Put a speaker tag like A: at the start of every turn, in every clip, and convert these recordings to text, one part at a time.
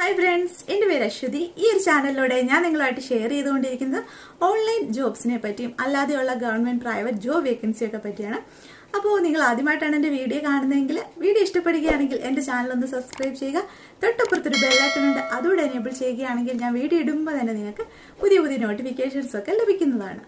A: hi friends എൻ്റെ പേര് അശ്വതി ഈ ഒരു ചാനലിലൂടെ ഞാൻ നിങ്ങളുമായിട്ട് ഷെയർ ചെയ്തുകൊണ്ടിരിക്കുന്നത് ഓൺലൈൻ ജോബ്സിനെ പറ്റിയും അല്ലാതെയുള്ള ഗവൺമെൻറ് പ്രൈവറ്റ് ജോബ് വേക്കൻസിയൊക്കെ പറ്റിയാണ് അപ്പോൾ നിങ്ങൾ ആദ്യമായിട്ടാണ് എൻ്റെ വീഡിയോ കാണുന്നതെങ്കിൽ വീഡിയോ ഇഷ്ടപ്പെടുകയാണെങ്കിൽ എൻ്റെ ചാനൽ ഒന്ന് സബ്സ്ക്രൈബ് ചെയ്യുക തൊട്ടപ്പുറത്തൊരു ബെല്ലൈക്കൺ ഉണ്ട് അതുകൂടെ എനേബിൾ ചെയ്യുകയാണെങ്കിൽ ഞാൻ വീഡിയോ ഇടുമ്പോൾ തന്നെ നിങ്ങൾക്ക് പുതിയ പുതിയ നോട്ടിഫിക്കേഷൻസ് ഒക്കെ ലഭിക്കുന്നതാണ്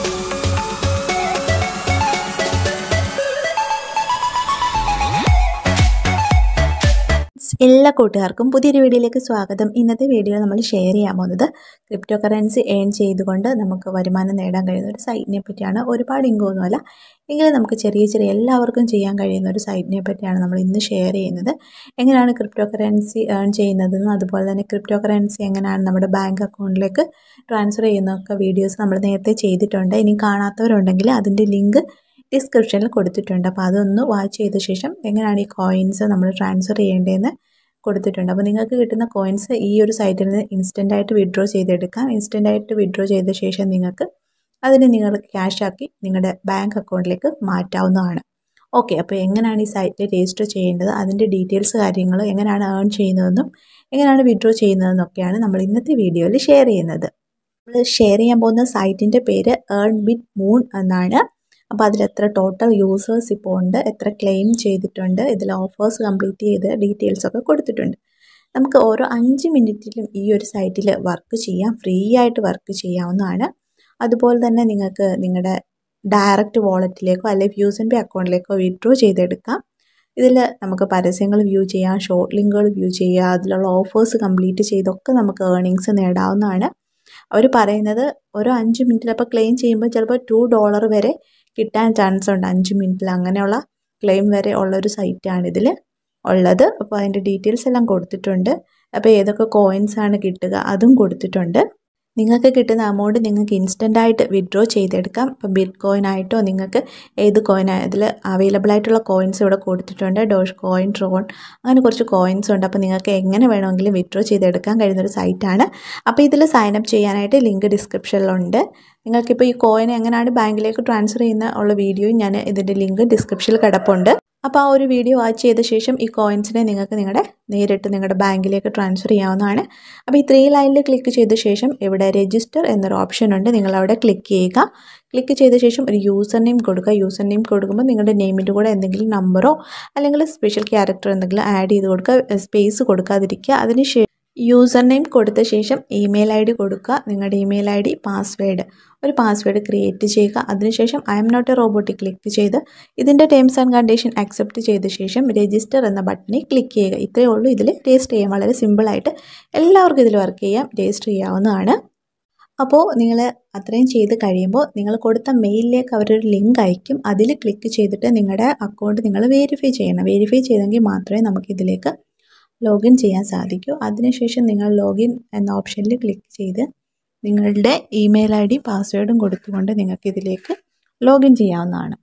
B: എല്ലാ കൂട്ടുകാർക്കും പുതിയൊരു വീഡിയോയിലേക്ക് സ്വാഗതം ഇന്നത്തെ വീഡിയോ നമ്മൾ ഷെയർ ചെയ്യാൻ പോകുന്നത് ക്രിപ്റ്റോ കറൻസി ഏൺ ചെയ്തുകൊണ്ട് നമുക്ക് വരുമാനം നേടാൻ കഴിയുന്ന ഒരു സൈറ്റിനെ പറ്റിയാണ് ഒരുപാട് ഇങ്കൊന്നുമല്ല എങ്കിലും നമുക്ക് ചെറിയ ചെറിയ എല്ലാവർക്കും ചെയ്യാൻ കഴിയുന്ന ഒരു സൈറ്റിനെ പറ്റിയാണ് നമ്മൾ ഇന്ന് ഷെയർ ചെയ്യുന്നത് എങ്ങനെയാണ് ക്രിപ്റ്റോ കറൻസി ഏൺ ചെയ്യുന്നതെന്നും അതുപോലെ തന്നെ ക്രിപ്റ്റോ കറൻസി എങ്ങനെയാണ് നമ്മുടെ ബാങ്ക് അക്കൗണ്ടിലേക്ക് ട്രാൻസ്ഫർ ചെയ്യുന്നതൊക്കെ വീഡിയോസ് നമ്മൾ നേരത്തെ ചെയ്തിട്ടുണ്ട് ഇനി കാണാത്തവരുണ്ടെങ്കിൽ അതിൻ്റെ ലിങ്ക് ഡിസ്ക്രിപ്ഷനിൽ കൊടുത്തിട്ടുണ്ട് അപ്പോൾ അതൊന്ന് വാച്ച് ചെയ്ത ശേഷം എങ്ങനെയാണ് ഈ കോയിൻസ് നമ്മൾ ട്രാൻസ്ഫർ ചെയ്യേണ്ടതെന്ന് കൊടുത്തിട്ടുണ്ട് അപ്പോൾ നിങ്ങൾക്ക് കിട്ടുന്ന കോയിൻസ് ഈ ഒരു സൈറ്റിൽ നിന്ന് ഇൻസ്റ്റൻ്റ് ആയിട്ട് വിഡ്രോ ചെയ്തെടുക്കാം ഇൻസ്റ്റൻ്റ് ആയിട്ട് വിഡ്രോ ചെയ്ത ശേഷം നിങ്ങൾക്ക് അതിനെ നിങ്ങൾ ക്യാഷ് ആക്കി നിങ്ങളുടെ ബാങ്ക് അക്കൗണ്ടിലേക്ക് മാറ്റാവുന്നതാണ് ഓക്കെ അപ്പോൾ എങ്ങനെയാണ് ഈ സൈറ്റിൽ രജിസ്റ്റർ ചെയ്യേണ്ടത് അതിൻ്റെ ഡീറ്റെയിൽസ് കാര്യങ്ങൾ എങ്ങനെയാണ് ഏൺ ചെയ്യുന്നതെന്നും എങ്ങനെയാണ് വിഡ്രോ ചെയ്യുന്നതെന്നൊക്കെയാണ് നമ്മൾ ഇന്നത്തെ വീഡിയോയിൽ ഷെയർ ചെയ്യുന്നത് നമ്മൾ ഷെയർ ചെയ്യാൻ പോകുന്ന സൈറ്റിൻ്റെ പേര് ഏൺ ബിറ്റ് മൂൺ എന്നാണ് അപ്പോൾ അതിൽ എത്ര ടോട്ടൽ യൂസേഴ്സ് ഇപ്പോൾ ഉണ്ട് എത്ര ക്ലെയിം ചെയ്തിട്ടുണ്ട് ഇതിൽ ഓഫേഴ്സ് കംപ്ലീറ്റ് ചെയ്ത് ഡീറ്റെയിൽസ് ഒക്കെ കൊടുത്തിട്ടുണ്ട് നമുക്ക് ഓരോ അഞ്ച് മിനിറ്റിലും ഈ ഒരു സൈറ്റിൽ വർക്ക് ചെയ്യാം ഫ്രീ ആയിട്ട് വർക്ക് ചെയ്യാവുന്നതാണ് അതുപോലെ തന്നെ നിങ്ങൾക്ക് നിങ്ങളുടെ ഡയറക്റ്റ് വാളറ്റിലേക്കോ അല്ലെങ്കിൽ ഫ്യൂസ് ആൻഡ് പേ അക്കൗണ്ടിലേക്കോ വിഡ്രോ ചെയ്തെടുക്കാം ഇതിൽ നമുക്ക് പരസ്യങ്ങൾ വ്യൂ ചെയ്യാം ഷോർട്ട് ലിങ്കുകൾ വ്യൂ ചെയ്യാം അതിലുള്ള ഓഫേഴ്സ് കംപ്ലീറ്റ് ചെയ്തൊക്കെ നമുക്ക് ഏർണിങ്സ് നേടാവുന്നതാണ് അവർ പറയുന്നത് ഓരോ അഞ്ച് മിനിറ്റിൽ അപ്പോൾ ക്ലെയിം ചെയ്യുമ്പോൾ ചിലപ്പോൾ ടു ഡോളർ വരെ കിട്ടാൻ ചാൻസ് ഉണ്ട് അഞ്ച് മിനിറ്റിൽ അങ്ങനെയുള്ള ക്ലെയിം വരെ ഉള്ളൊരു സൈറ്റാണ് ഇതിൽ ഉള്ളത് അപ്പോൾ അതിൻ്റെ ഡീറ്റെയിൽസ് എല്ലാം കൊടുത്തിട്ടുണ്ട് അപ്പോൾ ഏതൊക്കെ കോയിൻസ് ആണ് കിട്ടുക അതും കൊടുത്തിട്ടുണ്ട് നിങ്ങൾക്ക് കിട്ടുന്ന എമൗണ്ട് നിങ്ങൾക്ക് ഇൻസ്റ്റൻ്റ് ആയിട്ട് വിഡ്രോ ചെയ്തെടുക്കാം ഇപ്പം ബിറ്റ് കോയിൻ ആയിട്ടോ നിങ്ങൾക്ക് ഏത് കോയിൻ ഇതിൽ അവൈലബിൾ ആയിട്ടുള്ള കോയിൻസ് ഇവിടെ കൊടുത്തിട്ടുണ്ട് ഡോഷ് കോയിൻ ട്രോൺ അങ്ങനെ കുറച്ച് കോയിൻസ് ഉണ്ട് അപ്പോൾ നിങ്ങൾക്ക് എങ്ങനെ വേണമെങ്കിലും വിഡ്രോ ചെയ്തെടുക്കാൻ കഴിയുന്നൊരു സൈറ്റാണ് അപ്പോൾ ഇതിൽ സൈൻ അപ്പ് ചെയ്യാനായിട്ട് ലിങ്ക് ഡിസ്ക്രിപ്ഷനിലുണ്ട് നിങ്ങൾക്കിപ്പോൾ ഈ കോയിൻ എങ്ങനെയാണ് ബാങ്കിലേക്ക് ട്രാൻസ്ഫർ ചെയ്യുന്ന ഉള്ള വീഡിയോയും ഞാൻ ഇതിൻ്റെ ലിങ്ക് ഡിസ്ക്രിപ്ഷനിൽ കിടപ്പുണ്ട് അപ്പോൾ ആ ഒരു വീഡിയോ വാച്ച് ചെയ്ത ശേഷം ഈ കോയിൻസിനെ നിങ്ങൾക്ക് നിങ്ങളുടെ നേരിട്ട് നിങ്ങളുടെ ബാങ്കിലേക്ക് ട്രാൻസ്ഫർ ചെയ്യാവുന്നതാണ് അപ്പോൾ ഈ ത്രീ ലൈനിൽ ക്ലിക്ക് ചെയ്ത ശേഷം ഇവിടെ രജിസ്റ്റർ എന്നൊരു ഓപ്ഷൻ ഉണ്ട് നിങ്ങൾ അവിടെ ക്ലിക്ക് ചെയ്യുക ക്ലിക്ക് ചെയ്ത ശേഷം ഒരു യൂസർ നെയിം കൊടുക്കുക യൂസർ നെയിം കൊടുക്കുമ്പോൾ നിങ്ങളുടെ നെയിമിൻ്റെ കൂടെ എന്തെങ്കിലും നമ്പറോ അല്ലെങ്കിൽ സ്പെഷ്യൽ ക്യാരക്ടർ എന്തെങ്കിലും ആഡ് ചെയ്ത് കൊടുക്കുക സ്പേസ് കൊടുക്കാതിരിക്കുക അതിന് ശേഷം യൂസർ നെയിം കൊടുത്ത ശേഷം ഇമെയിൽ ഐ ഡി കൊടുക്കുക നിങ്ങളുടെ ഇമെയിൽ ഐ ഡി പാസ്വേഡ് ഒരു പാസ്വേഡ് ക്രിയേറ്റ് ചെയ്യുക അതിനുശേഷം ഐ എം നോട്ട് എ റോബോട്ടിൽ ക്ലിക്ക് ചെയ്ത് ഇതിൻ്റെ ടേംസ് ആൻഡ് കണ്ടീഷൻ അക്സെപ്റ്റ് ചെയ്ത ശേഷം രജിസ്റ്റർ എന്ന ബട്ടണിൽ ക്ലിക്ക് ചെയ്യുക ഇത്രയേ ഉള്ളൂ ഇതിൽ രജിസ്റ്റർ ചെയ്യാം വളരെ സിമ്പിളായിട്ട് എല്ലാവർക്കും ഇതിൽ വർക്ക് ചെയ്യാം രജിസ്റ്റർ ചെയ്യാവുന്നതാണ് അപ്പോൾ നിങ്ങൾ അത്രയും ചെയ്ത് കഴിയുമ്പോൾ നിങ്ങൾ കൊടുത്ത മെയിലിലേക്ക് അവരൊരു ലിങ്ക് അയക്കും അതിൽ ക്ലിക്ക് ചെയ്തിട്ട് നിങ്ങളുടെ അക്കൗണ്ട് നിങ്ങൾ വെരിഫൈ ചെയ്യണം വെരിഫൈ ചെയ്തെങ്കിൽ മാത്രമേ നമുക്കിതിലേക്ക് ലോഗിൻ ചെയ്യാൻ സാധിക്കൂ അതിനുശേഷം നിങ്ങൾ ലോഗിൻ എന്ന ഓപ്ഷനിൽ ക്ലിക്ക് ചെയ്ത് നിങ്ങളുടെ ഇമെയിൽ ഐ ഡി പാസ്വേഡും കൊടുത്തുകൊണ്ട് നിങ്ങൾക്ക് ഇതിലേക്ക് ലോഗിൻ ചെയ്യാവുന്നതാണ്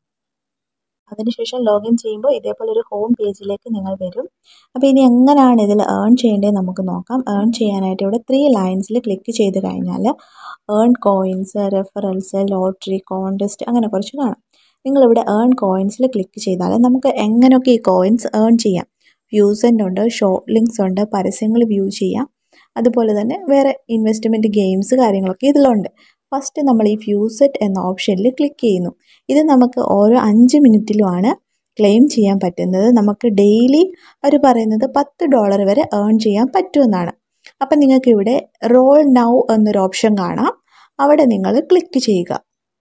B: അതിനുശേഷം ലോഗിൻ ചെയ്യുമ്പോൾ ഇതേപോലെ ഒരു ഹോം പേജിലേക്ക് നിങ്ങൾ വരും അപ്പോൾ ഇനി എങ്ങനെയാണ് ഇതിൽ ഏൺ ചെയ്യേണ്ടത് നമുക്ക് നോക്കാം ഏൺ ചെയ്യാനായിട്ട് ഇവിടെ ത്രീ ലൈൻസിൽ ക്ലിക്ക് ചെയ്ത് കഴിഞ്ഞാൽ earn coins referrals lottery contest അങ്ങനെ കുറച്ച് കാണാം നിങ്ങളിവിടെ ഏൺ കോയിൻസിൽ ക്ലിക്ക് ചെയ്താൽ നമുക്ക് എങ്ങനെയൊക്കെ ഈ കോയിൻസ് ഏൺ ചെയ്യാം വ്യൂസൻ്റ് ഉണ്ട് ഷോർട്ട് ലിങ്ക്സ് ഉണ്ട് പരസ്യങ്ങൾ വ്യൂ ചെയ്യാം അതുപോലെ തന്നെ വേറെ ഇൻവെസ്റ്റ്മെൻറ്റ് ഗെയിംസ് കാര്യങ്ങളൊക്കെ ഇതിലുണ്ട് ഫസ്റ്റ് നമ്മൾ ഈ ഫ്യൂസെറ്റ് എന്ന ഓപ്ഷനിൽ ക്ലിക്ക് ചെയ്യുന്നു ഇത് നമുക്ക് ഓരോ അഞ്ച് മിനിറ്റിലുമാണ് ക്ലെയിം ചെയ്യാൻ പറ്റുന്നത് നമുക്ക് ഡെയിലി അവർ പറയുന്നത് പത്ത് ഡോളർ വരെ ഏൺ ചെയ്യാൻ പറ്റുമെന്നാണ് അപ്പം നിങ്ങൾക്ക് ഇവിടെ റോൾ നൗ എന്നൊരു ഓപ്ഷൻ കാണാം അവിടെ നിങ്ങൾ ക്ലിക്ക് ചെയ്യുക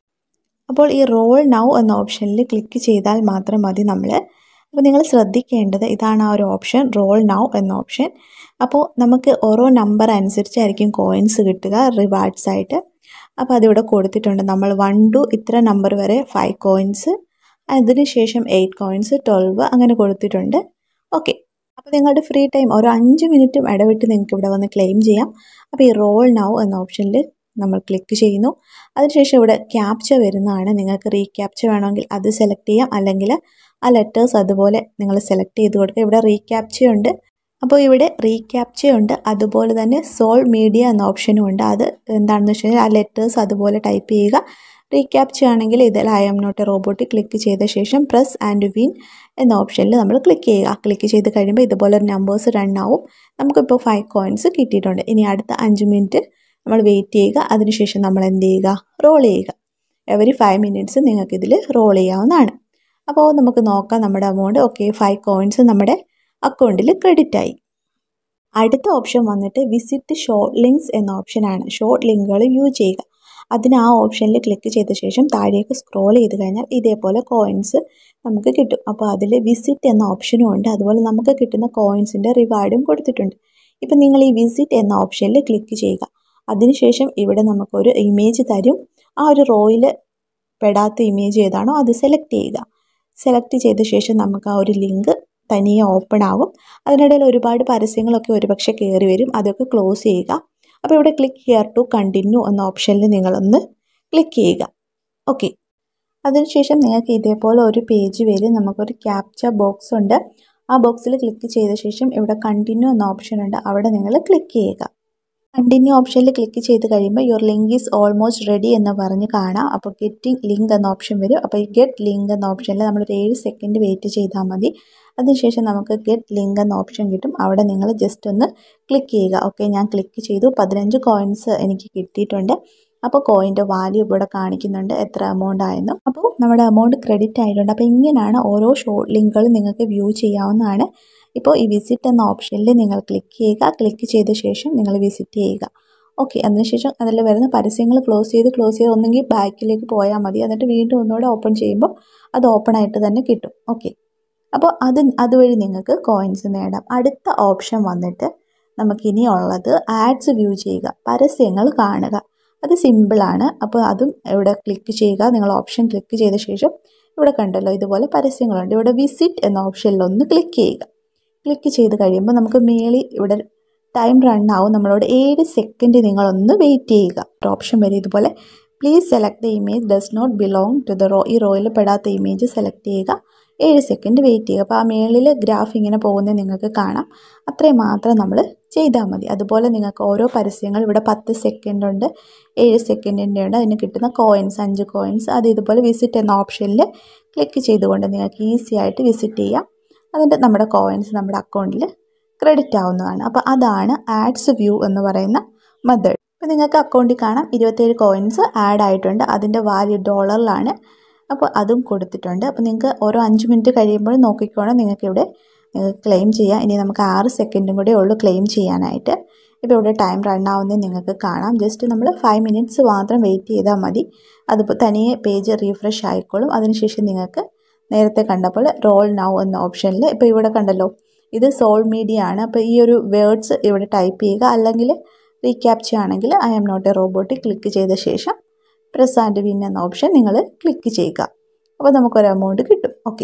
B: അപ്പോൾ ഈ റോൾ നൗ എന്ന ഓപ്ഷനിൽ ക്ലിക്ക് ചെയ്താൽ മാത്രം മതി നമ്മൾ അപ്പോൾ നിങ്ങൾ ശ്രദ്ധിക്കേണ്ടത് ഇതാണ് ആ ഒരു ഓപ്ഷൻ റോൾ നൗ എന്ന ഓപ്ഷൻ അപ്പോൾ നമുക്ക് ഓരോ നമ്പർ അനുസരിച്ചായിരിക്കും കോയിൻസ് കിട്ടുക റിവാർഡ്സ് ആയിട്ട് അപ്പോൾ അതിവിടെ കൊടുത്തിട്ടുണ്ട് നമ്മൾ വൺ ടു ഇത്ര നമ്പർ വരെ ഫൈവ് കോയിൻസ് അതിനുശേഷം എയ്റ്റ് കോയിൻസ് ട്വൽവ് അങ്ങനെ കൊടുത്തിട്ടുണ്ട് ഓക്കെ അപ്പോൾ നിങ്ങളുടെ ഫ്രീ ടൈം ഓരോ അഞ്ച് മിനിറ്റും ഇടവിട്ട് നിങ്ങൾക്ക് ഇവിടെ വന്ന് ക്ലെയിം ചെയ്യാം അപ്പോൾ ഈ റോൾ നൗ എന്ന ഓപ്ഷനിൽ നമ്മൾ ക്ലിക്ക് ചെയ്യുന്നു അതിനുശേഷം ഇവിടെ ക്യാപ്ച വരുന്നതാണ് നിങ്ങൾക്ക് റീക്യാപ്ച വേണമെങ്കിൽ അത് സെലക്ട് ചെയ്യാം അല്ലെങ്കിൽ ആ ലെറ്റേഴ്സ് അതുപോലെ നിങ്ങൾ സെലക്ട് ചെയ്ത് കൊടുക്കുക ഇവിടെ റീക്യാപ്ചയുണ്ട് അപ്പോൾ ഇവിടെ റീക്യാപ്ചയുണ്ട് അതുപോലെ തന്നെ സോൾ മീഡിയ എന്ന ഓപ്ഷനും ഉണ്ട് അത് എന്താണെന്ന് വെച്ച് കഴിഞ്ഞാൽ ആ ലെറ്റേഴ്സ് അതുപോലെ ടൈപ്പ് ചെയ്യുക റീക്യാപ്ച ആണെങ്കിൽ ഇതിൽ I'm not a robot click ചെയ്ത ശേഷം പ്രസ് ആൻഡ് വിൻ എന്ന ഓപ്ഷനിൽ നമ്മൾ ക്ലിക്ക് ചെയ്യുക ക്ലിക്ക് ചെയ്ത് കഴിയുമ്പോൾ ഇതുപോലെ ഒരു നമ്പേഴ്സ് റൺ ആവും നമുക്കിപ്പോൾ ഫൈവ് കോയിൻസ് കിട്ടിയിട്ടുണ്ട് ഇനി അടുത്ത അഞ്ച് മിനിറ്റ് നമ്മൾ വെയിറ്റ് ചെയ്യുക അതിനുശേഷം നമ്മൾ എന്ത് ചെയ്യുക റോൾ ചെയ്യുക എവറി ഫൈവ് മിനിറ്റ്സ് നിങ്ങൾക്ക് ഇതിൽ റോൾ ചെയ്യാവുന്നതാണ് അപ്പോൾ നമുക്ക് നോക്കാം നമ്മുടെ എമൗണ്ട് ഓക്കെ ഫൈവ് കോയിൻസ് നമ്മുടെ അക്കൗണ്ടിൽ ക്രെഡിറ്റ് ആയി അടുത്ത ഓപ്ഷൻ വന്നിട്ട് വിസിറ്റ് ഷോർട്ട് ലിങ്ക്സ് എന്ന ഓപ്ഷനാണ് ഷോർട്ട് ലിങ്കുകൾ വ്യൂ ചെയ്യുക അതിന് ആ ഓപ്ഷനിൽ ക്ലിക്ക് ചെയ്ത ശേഷം താഴേക്ക് സ്ക്രോൾ ചെയ്ത് കഴിഞ്ഞാൽ ഇതേപോലെ കോയിൻസ് നമുക്ക് കിട്ടും അപ്പോൾ അതിൽ വിസിറ്റ് എന്ന ഓപ്ഷനും ഉണ്ട് അതുപോലെ നമുക്ക് കിട്ടുന്ന കോയിൻസിൻ്റെ റിവാർഡും കൊടുത്തിട്ടുണ്ട് ഇപ്പം നിങ്ങൾ ഈ വിസിറ്റ് എന്ന ഓപ്ഷനിൽ ക്ലിക്ക് ചെയ്യുക അതിനുശേഷം ഇവിടെ നമുക്കൊരു ഇമേജ് തരും ആ ഒരു റോയിൽ പെടാത്ത ഇമേജ് ഏതാണോ അത് സെലക്ട് ചെയ്യുക സെലക്ട് ചെയ്ത ശേഷം നമുക്ക് ആ ഒരു ലിങ്ക് തനിയെ ഓപ്പൺ ആകും അതിനിടയിൽ ഒരുപാട് പരസ്യങ്ങളൊക്കെ ഒരുപക്ഷെ കയറി വരും അതൊക്കെ ക്ലോസ് ചെയ്യുക അപ്പോൾ ഇവിടെ ക്ലിക്ക് ഹിയർ ടു കണ്ടിന്യൂ എന്ന ഓപ്ഷനിൽ നിങ്ങളൊന്ന് ക്ലിക്ക് ചെയ്യുക ഓക്കെ അതിനുശേഷം നിങ്ങൾക്ക് ഇതേപോലെ ഒരു പേജ് വരും നമുക്കൊരു ക്യാപ്ചർ ബോക്സ് ഉണ്ട് ആ ബോക്സിൽ ക്ലിക്ക് ചെയ്ത ശേഷം ഇവിടെ കണ്ടിന്യൂ എന്ന ഓപ്ഷൻ ഉണ്ട് അവിടെ നിങ്ങൾ ക്ലിക്ക് ചെയ്യുക കണ്ടിന്യൂ ഓപ്ഷനിൽ ക്ലിക്ക് ചെയ്ത് കഴിയുമ്പോൾ your link is almost ready എന്ന് പറഞ്ഞ് കാണാം അപ്പോൾ ഗെറ്റിംഗ് ലിങ്ക് എന്ന ഓപ്ഷൻ വരും അപ്പോൾ ഈ ഗെറ്റ് ലിങ്ക് എന്ന ഓപ്ഷനിൽ നമ്മളൊരു ഏഴ് സെക്കൻഡ് വെയിറ്റ് ചെയ്താൽ മതി അതിനുശേഷം നമുക്ക് ഗെറ്റ് ലിങ്ക് എന്ന ഓപ്ഷൻ കിട്ടും അവിടെ നിങ്ങൾ ജസ്റ്റ് ഒന്ന് ക്ലിക്ക് ചെയ്യുക ഓക്കെ ഞാൻ ക്ലിക്ക് ചെയ്തു പതിനഞ്ച് കോയിൻസ് എനിക്ക് കിട്ടിയിട്ടുണ്ട് അപ്പോൾ കോയിൻ്റെ വാല്യൂ ഇവിടെ കാണിക്കുന്നുണ്ട് എത്ര എമൗണ്ട് ആയെന്നും അപ്പോൾ നമ്മുടെ എമൗണ്ട് ക്രെഡിറ്റ് ആയിട്ടുണ്ട് അപ്പോൾ ഇങ്ങനെയാണ് ഓരോ ഷോർട്ട് ലിങ്കുകൾ നിങ്ങൾക്ക് വ്യൂ ചെയ്യാവുന്നതാണ് ഇപ്പോൾ ഈ വിസിറ്റ് എന്ന ഓപ്ഷനിൽ നിങ്ങൾ ക്ലിക്ക് ചെയ്യുക ക്ലിക്ക് ചെയ്ത ശേഷം നിങ്ങൾ വിസിറ്റ് ചെയ്യുക ഓക്കെ അതിനുശേഷം അതിൽ വരുന്ന പരസ്യങ്ങൾ ക്ലോസ് ചെയ്ത് ക്ലോസ് ചെയ്ത് ഒന്നെങ്കിൽ ബാക്കിലേക്ക് പോയാൽ മതി എന്നിട്ട് വീണ്ടും ഒന്നുകൂടെ ഓപ്പൺ ചെയ്യുമ്പോൾ അത് ഓപ്പൺ ആയിട്ട് തന്നെ കിട്ടും ഓക്കെ അപ്പോൾ അത് അതുവഴി നിങ്ങൾക്ക് കോയിൻസ് നേടാം അടുത്ത ഓപ്ഷൻ വന്നിട്ട് നമുക്കിനി ഉള്ളത് ആഡ്സ് വ്യൂ ചെയ്യുക പരസ്യങ്ങൾ കാണുക അത് സിമ്പിളാണ് അപ്പോൾ അതും ഇവിടെ ക്ലിക്ക് ചെയ്യുക നിങ്ങൾ ഓപ്ഷൻ ക്ലിക്ക് ചെയ്ത ശേഷം ഇവിടെ കണ്ടല്ലോ ഇതുപോലെ പരസ്യങ്ങളുണ്ട് ഇവിടെ വിസിറ്റ് എന്ന ഓപ്ഷനിൽ ഒന്ന് ക്ലിക്ക് ചെയ്യുക ക്ലിക്ക് ചെയ്ത് കഴിയുമ്പോൾ നമുക്ക് മേളിൽ ഇവിടെ ടൈം റൺ ആവും നമ്മളോട് ഏഴ് സെക്കൻഡ് നിങ്ങളൊന്ന് വെയിറ്റ് ചെയ്യുക ഒരു ഓപ്ഷൻ വരും ഇതുപോലെ please select the image does not belong to the row ഈ റോയിൽ പെടാത്ത ഇമേജ് സെലക്ട് ചെയ്യുക ഏഴ് സെക്കൻഡ് വെയിറ്റ് ചെയ്യുക അപ്പോൾ ആ മേളിൽ ഗ്രാഫ് ഇങ്ങനെ പോകുന്നത് നിങ്ങൾക്ക് കാണാം അത്രയും മാത്രം നമ്മൾ ചെയ്താൽ മതി അതുപോലെ നിങ്ങൾക്ക് ഓരോ പരസ്യങ്ങൾ ഇവിടെ പത്ത് സെക്കൻഡ് ഉണ്ട് ഏഴ് സെക്കൻഡിൻ്റെ ഉണ്ട് അതിന് കിട്ടുന്ന കോയിൻസ് അഞ്ച് കോയിൻസ് അത് ഇതുപോലെ വിസിറ്റ് എന്ന ഓപ്ഷനിൽ ക്ലിക്ക് ചെയ്തുകൊണ്ട് നിങ്ങൾക്ക് ഈസി ആയിട്ട് വിസിറ്റ് ചെയ്യാം അതിൻ്റെ നമ്മുടെ കോയിൻസ് നമ്മുടെ അക്കൗണ്ടിൽ ക്രെഡിറ്റ് ആവുന്നതാണ് അപ്പോൾ അതാണ് ആഡ്സ് വ്യൂ എന്ന് പറയുന്ന മെത്തേഡ് ഇപ്പോൾ നിങ്ങൾക്ക് അക്കൗണ്ടിൽ കാണാം ഇരുപത്തേഴ് കോയിൻസ് ആഡ് ആയിട്ടുണ്ട് അതിൻ്റെ വാല്യൂ ഡോളറിലാണ് അപ്പോൾ അതും കൊടുത്തിട്ടുണ്ട് അപ്പോൾ നിങ്ങൾക്ക് ഓരോ അഞ്ച് മിനിറ്റ് കഴിയുമ്പോൾ നോക്കിക്കോണം നിങ്ങൾക്ക് ഇവിടെ ക്ലെയിം ചെയ്യാം ഇനി നമുക്ക് ആറ് സെക്കൻഡും കൂടെ ഉള്ളൂ ക്ലെയിം ചെയ്യാനായിട്ട് ഇപ്പോൾ ഇവിടെ ടൈം റൺ ആവുന്നത് നിങ്ങൾക്ക് കാണാം ജസ്റ്റ് നമ്മൾ ഫൈവ് മിനിറ്റ്സ് മാത്രം വെയിറ്റ് ചെയ്താൽ മതി അത് തനിയെ പേജ് റീഫ്രഷ് ആയിക്കോളും അതിനുശേഷം നിങ്ങൾക്ക് നേരത്തെ കണ്ടപ്പോൾ റോൾ നൗ എന്ന ഓപ്ഷനിൽ ഇപ്പോൾ ഇവിടെ കണ്ടല്ലോ ഇത് സോൾ മീഡിയ ആണ് അപ്പോൾ ഈ ഒരു വേർഡ്സ് ഇവിടെ ടൈപ്പ് ചെയ്യുക അല്ലെങ്കിൽ റീക്യാപ്ച ആണെങ്കിൽ I am not a robot click ചെയ്ത ശേഷം പ്രസ് ആൻഡ് വിൻ എന്ന ഓപ്ഷൻ നിങ്ങൾ ക്ലിക്ക് ചെയ്യുക അപ്പോൾ നമുക്കൊരു എമൗണ്ട് കിട്ടും ഓക്കെ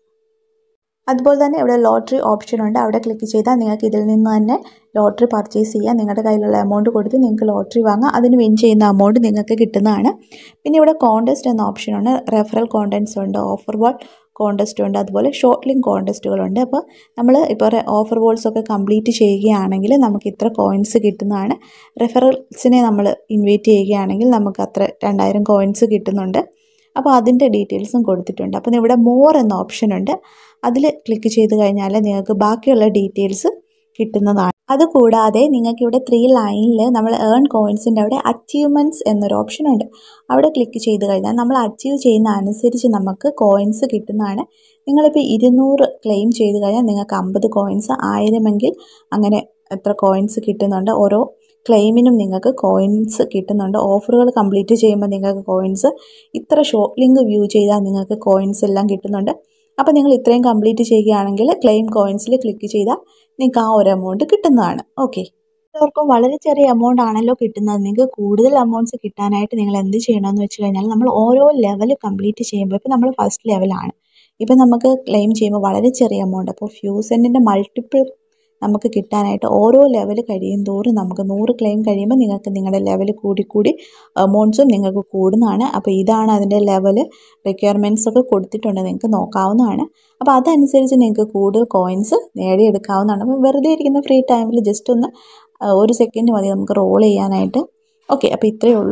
B: അതുപോലെ തന്നെ ഇവിടെ ലോട്ടറി ഓപ്ഷൻ ഉണ്ട് അവിടെ ക്ലിക്ക് ചെയ്താൽ നിങ്ങൾക്ക് ഇതിൽ നിന്ന് തന്നെ ലോട്ടറി പർച്ചേസ് ചെയ്യാം നിങ്ങളുടെ കയ്യിലുള്ള എമൗണ്ട് കൊടുത്ത് നിങ്ങൾക്ക് ലോട്ടറി വാങ്ങാം അതിന് വിൻ ചെയ്യുന്ന എമൗണ്ട് നിങ്ങൾക്ക് കിട്ടുന്നതാണ് പിന്നെ ഇവിടെ കോൺടെസ്റ്റ് എന്ന ഓപ്ഷനുണ്ട് റെഫറൽ കോണ്ടൻസ് ഉണ്ട് ഓഫർ വാൾ കോൺടെസ്റ്റ് ഉണ്ട് അതുപോലെ ഷോർട്ട് ലിങ്ക് കോൺടെസ്റ്റുകളുണ്ട് അപ്പോൾ നമ്മൾ ഇപ്പോൾ ഓഫർ വോൾസ് ഒക്കെ കംപ്ലീറ്റ് ചെയ്യുകയാണെങ്കിൽ നമുക്ക് ഇത്ര കോയിൻസ് കിട്ടുന്നതാണ് റെഫറൽസിനെ നമ്മൾ ഇൻവൈറ്റ് ചെയ്യുകയാണെങ്കിൽ നമുക്ക് അത്ര രണ്ടായിരം കോയിൻസ് കിട്ടുന്നുണ്ട് അപ്പോൾ അതിൻ്റെ ഡീറ്റെയിൽസും കൊടുത്തിട്ടുണ്ട് അപ്പോൾ ഇവിടെ മോർ എന്ന ഓപ്ഷൻ ഉണ്ട് അതിൽ ക്ലിക്ക് ചെയ്ത് കഴിഞ്ഞാൽ നിങ്ങൾക്ക് ബാക്കിയുള്ള ഡീറ്റെയിൽസ് കിട്ടുന്നതാണ് അതുകൂടാതെ നിങ്ങൾക്ക് ഇവിടെ ത്രീ ലൈനിൽ നമ്മൾ ഏൺ കോയിൻസിൻ്റെ അവിടെ അച്ചീവ്മെൻറ്റ്സ് എന്നൊരു ഓപ്ഷൻ ഉണ്ട് അവിടെ ക്ലിക്ക് ചെയ്ത് കഴിഞ്ഞാൽ നമ്മൾ അച്ചീവ് ചെയ്യുന്ന അനുസരിച്ച് നമുക്ക് കോയിൻസ് കിട്ടുന്നതാണ് നിങ്ങളിപ്പോൾ ഇരുന്നൂറ് ക്ലെയിം ചെയ്ത് കഴിഞ്ഞാൽ നിങ്ങൾക്ക് അമ്പത് കോയിൻസ് ആയിരമെങ്കിൽ അങ്ങനെ എത്ര കോയിൻസ് കിട്ടുന്നുണ്ട് ഓരോ ക്ലെയിമിനും നിങ്ങൾക്ക് കോയിൻസ് കിട്ടുന്നുണ്ട് ഓഫറുകൾ കംപ്ലീറ്റ് ചെയ്യുമ്പോൾ നിങ്ങൾക്ക് കോയിൻസ് ഇത്ര ഷോർട്ട് ലിങ്ക് വ്യൂ ചെയ്താൽ നിങ്ങൾക്ക് കോയിൻസ് എല്ലാം കിട്ടുന്നുണ്ട് അപ്പോൾ നിങ്ങൾ ഇത്രയും കംപ്ലീറ്റ് ചെയ്യുകയാണെങ്കിൽ ക്ലെയിം കോയിൻസിൽ ക്ലിക്ക് ചെയ്താൽ നിങ്ങൾക്ക് ആ ഒരു എമൗണ്ട് കിട്ടുന്നതാണ് ഓക്കെ എല്ലാവർക്കും വളരെ ചെറിയ എമൗണ്ട് ആണല്ലോ കിട്ടുന്നത് നിങ്ങൾക്ക് കൂടുതൽ എമൗണ്ട്സ് കിട്ടാനായിട്ട് നിങ്ങൾ എന്ത് ചെയ്യണമെന്ന് വെച്ച് കഴിഞ്ഞാൽ നമ്മൾ ഓരോ ലെവൽ കംപ്ലീറ്റ് ചെയ്യുമ്പോൾ ഇപ്പോൾ നമ്മൾ ഫസ്റ്റ് ലെവലാണ് ഇപ്പോൾ നമുക്ക് ക്ലെയിം ചെയ്യുമ്പോൾ വളരെ ചെറിയ എമൗണ്ട് അപ്പോൾ ഫ്യൂസെൻറ്റിൻ്റെ മൾട്ടിപ്പിൾ നമുക്ക് കിട്ടാനായിട്ട് ഓരോ ലെവൽ കഴിയും തോറും നമുക്ക് നൂറ് ക്ലെയിം കഴിയുമ്പോൾ നിങ്ങൾക്ക് നിങ്ങളുടെ ലെവൽ കൂടി കൂടി എമൗണ്ട്സും നിങ്ങൾക്ക് കൂടുന്നതാണ് അപ്പോൾ ഇതാണ് അതിൻ്റെ ലെവൽ റിക്വയർമെൻറ്റ്സ് ഒക്കെ കൊടുത്തിട്ടുണ്ട് നിങ്ങൾക്ക് നോക്കാവുന്നതാണ് അപ്പോൾ അതനുസരിച്ച് നിങ്ങൾക്ക് കൂടുതൽ കോയിൻസ് നേടിയെടുക്കാവുന്നതാണ് അപ്പോൾ വെറുതെ ഇരിക്കുന്ന ഫ്രീ ടൈമിൽ ജസ്റ്റ് ഒന്ന് ഒരു സെക്കൻഡ് മതി നമുക്ക് റോൾ ചെയ്യാനായിട്ട് ഓക്കെ അപ്പോൾ ഇത്രയേ ഉള്ളൂ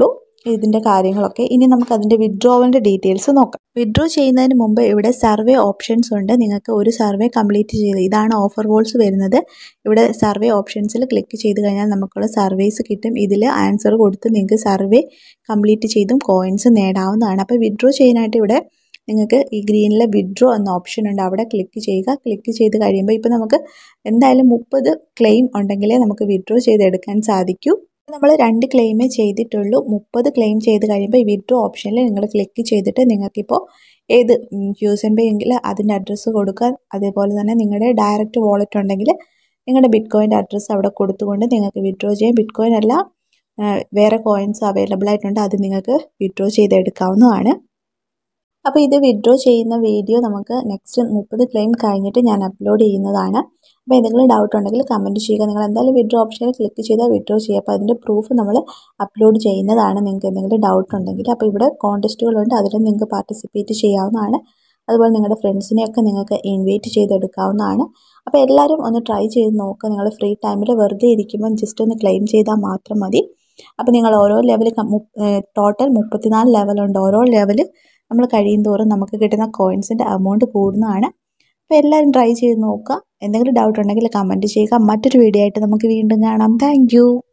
B: ഇതിൻ്റെ കാര്യങ്ങളൊക്കെ ഇനി നമുക്ക് അതിൻ്റെ വിഡ്രോവലിൻ്റെ ഡീറ്റെയിൽസ് നോക്കാം വിഡ്രോ ചെയ്യുന്നതിന് മുമ്പ് ഇവിടെ സർവേ ഓപ്ഷൻസ് ഉണ്ട് നിങ്ങൾക്ക് ഒരു സർവേ കംപ്ലീറ്റ് ചെയ്ത് ഇതാണ് ഓഫർ കോൾസ് വരുന്നത് ഇവിടെ സർവേ ഓപ്ഷൻസിൽ ക്ലിക്ക് ചെയ്ത് കഴിഞ്ഞാൽ നമുക്കുള്ള സർവേസ് കിട്ടും ഇതിൽ ആൻസർ കൊടുത്ത് നിങ്ങൾക്ക് സർവേ കംപ്ലീറ്റ് ചെയ്തും കോയിൻസ് നേടാവുന്നതാണ് അപ്പോൾ വിഡ്രോ ചെയ്യാനായിട്ട് ഇവിടെ നിങ്ങൾക്ക് ഈ ഗ്രീനിലെ വിഡ്രോ എന്ന ഓപ്ഷൻ ഉണ്ട് അവിടെ ക്ലിക്ക് ചെയ്യുക ക്ലിക്ക് ചെയ്ത് കഴിയുമ്പോൾ ഇപ്പോൾ നമുക്ക് എന്തായാലും മുപ്പത് ക്ലെയിം ഉണ്ടെങ്കിലേ നമുക്ക് വിഡ്രോ ചെയ്തെടുക്കാൻ സാധിക്കൂ നമ്മൾ രണ്ട് ക്ലെയിമേ ചെയ്തിട്ടുള്ളൂ മുപ്പത് ക്ലെയിം ചെയ്ത് കഴിയുമ്പോൾ ഈ വിഡ്രോ ഓപ്ഷനിൽ നിങ്ങൾ ക്ലിക്ക് ചെയ്തിട്ട് നിങ്ങൾക്കിപ്പോൾ ഏത് യൂസ് ആൻഡ് പേ എങ്കിൽ അതിൻ്റെ അഡ്രസ്സ് കൊടുക്കുക അതേപോലെ തന്നെ നിങ്ങളുടെ ഡയറക്റ്റ് വാളറ്റ് ഉണ്ടെങ്കിൽ നിങ്ങളുടെ ബിറ്റ് കോയിൻ്റെ അഡ്രസ്സ് അവിടെ കൊടുത്തുകൊണ്ട് നിങ്ങൾക്ക് വിഡ്രോ ചെയ്യാം ബിറ്റ് കോയിൻ അല്ല വേറെ കോയിൻസ് അവൈലബിൾ ആയിട്ടുണ്ട് അത് നിങ്ങൾക്ക് വിഡ്രോ ചെയ്തെടുക്കാവുന്നതാണ് അപ്പോൾ ഇത് വിഡ്രോ ചെയ്യുന്ന വീഡിയോ നമുക്ക് നെക്സ്റ്റ് മുപ്പത് ക്ലെയിം കഴിഞ്ഞിട്ട് ഞാൻ അപ്ലോഡ് ചെയ്യുന്നതാണ് അപ്പോൾ എന്തെങ്കിലും ഡൗട്ട് ഉണ്ടെങ്കിൽ കമൻറ്റ് ചെയ്യുക നിങ്ങൾ എന്തായാലും വിഡ്രോ ഓപ്ഷനിൽ ക്ലിക്ക് ചെയ്താൽ വിഡ്രോ ചെയ്യുക അപ്പോൾ അതിൻ്റെ പ്രൂഫ് നമ്മൾ അപ്ലോഡ് ചെയ്യുന്നതാണ് നിങ്ങൾക്ക് എന്തെങ്കിലും ഡൗട്ട് ഉണ്ടെങ്കിൽ അപ്പോൾ ഇവിടെ കോൺടെസ്റ്റുകളുണ്ട് അതിൽ നിങ്ങൾക്ക് പാർട്ടിസിപ്പേറ്റ് ചെയ്യാവുന്നതാണ് അതുപോലെ നിങ്ങളുടെ ഫ്രണ്ട്സിനെയൊക്കെ നിങ്ങൾക്ക് ഇൻവൈറ്റ് ചെയ്തെടുക്കാവുന്നതാണ് അപ്പോൾ എല്ലാവരും ഒന്ന് ട്രൈ ചെയ്ത് നോക്കുക നിങ്ങൾ ഫ്രീ ടൈമിൽ വെറുതെ ഇരിക്കുമ്പോൾ ജസ്റ്റ് ഒന്ന് ക്ലെയിം ചെയ്താൽ മാത്രം മതി അപ്പോൾ നിങ്ങൾ ഓരോ ലെവൽ ടോട്ടൽ മുപ്പത്തിനാല് ലെവലുണ്ട് ഓരോ ലെവൽ നമ്മൾ കഴിയും തോറും നമുക്ക് കിട്ടുന്ന കോയിൻസിൻ്റെ എമൗണ്ട് കൂടുന്നതാണ് അപ്പോൾ എല്ലാവരും ട്രൈ ചെയ്ത് നോക്കുക എന്തെങ്കിലും ഡൗട്ട് ഉണ്ടെങ്കിൽ കമൻറ്റ് ചെയ്യുക മറ്റൊരു വീഡിയോ ആയിട്ട് നമുക്ക് വീണ്ടും കാണാം താങ്ക്